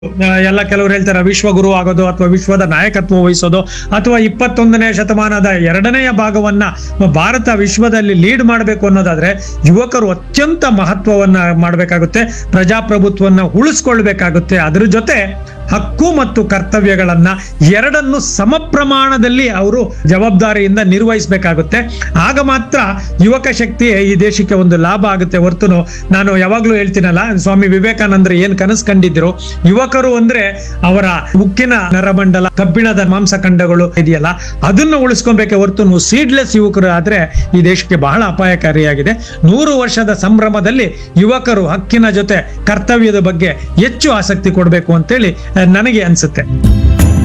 ಆ, ಎಲ್ಲ ಕೆಲವರು ಹೇಳ್ತಾರೆ ವಿಶ್ವಗುರು ಆಗೋದು ಅಥವಾ ವಿಶ್ವದ ನಾಯಕತ್ವ ವಹಿಸೋದು ಅಥವಾ ಇಪ್ಪತ್ತೊಂದನೇ ಶತಮಾನದ ಎರಡನೆಯ ಭಾಗವನ್ನ ಭಾರತ ವಿಶ್ವದಲ್ಲಿ ಲೀಡ್ ಮಾಡಬೇಕು ಅನ್ನೋದಾದ್ರೆ ಯುವಕರು ಅತ್ಯಂತ ಮಹತ್ವವನ್ನ ಮಾಡಬೇಕಾಗುತ್ತೆ ಪ್ರಜಾಪ್ರಭುತ್ವವನ್ನ ಉಳಿಸ್ಕೊಳ್ಬೇಕಾಗುತ್ತೆ ಅದ್ರ ಜೊತೆ ಹಕ್ಕು ಮತ್ತು ಕರ್ತವ್ಯಗಳನ್ನ ಎರಡನ್ನು ಸಮ ಪ್ರಮಾಣದಲ್ಲಿ ಅವರು ಜವಾಬ್ದಾರಿಯಿಂದ ನಿರ್ವಹಿಸಬೇಕಾಗುತ್ತೆ ಆಗ ಮಾತ್ರ ಯುವಕ ಶಕ್ತಿ ಈ ದೇಶಕ್ಕೆ ಒಂದು ಲಾಭ ಆಗುತ್ತೆ ಹೊರತು ನಾನು ಯಾವಾಗ್ಲೂ ಹೇಳ್ತೀನಲ್ಲ ಸ್ವಾಮಿ ವಿವೇಕಾನಂದರು ಏನ್ ಕನಸು ಕಂಡಿದ್ರು ಯುವಕರು ಅಂದ್ರೆ ಅವರ ಉಕ್ಕಿನ ನರಮಂಡಲ ಕಬ್ಬಿಣದ ಮಾಂಸಖಂಡಗಳು ಇದೆಯಲ್ಲ ಅದನ್ನು ಉಳಿಸ್ಕೊಬೇಕೆ ಹೊರತು ಸೀಡ್ಲೆಸ್ ಯುವಕರು ಆದ್ರೆ ಈ ದೇಶಕ್ಕೆ ಬಹಳ ಅಪಾಯಕಾರಿಯಾಗಿದೆ ನೂರು ವರ್ಷದ ಸಂಭ್ರಮದಲ್ಲಿ ಯುವಕರು ಹಕ್ಕಿನ ಜೊತೆ ಕರ್ತವ್ಯದ ಬಗ್ಗೆ ಹೆಚ್ಚು ಆಸಕ್ತಿ ಕೊಡಬೇಕು ಅಂತೇಳಿ ಆ, ನನಗೆ ಅನ್ಸುತ್ತೆ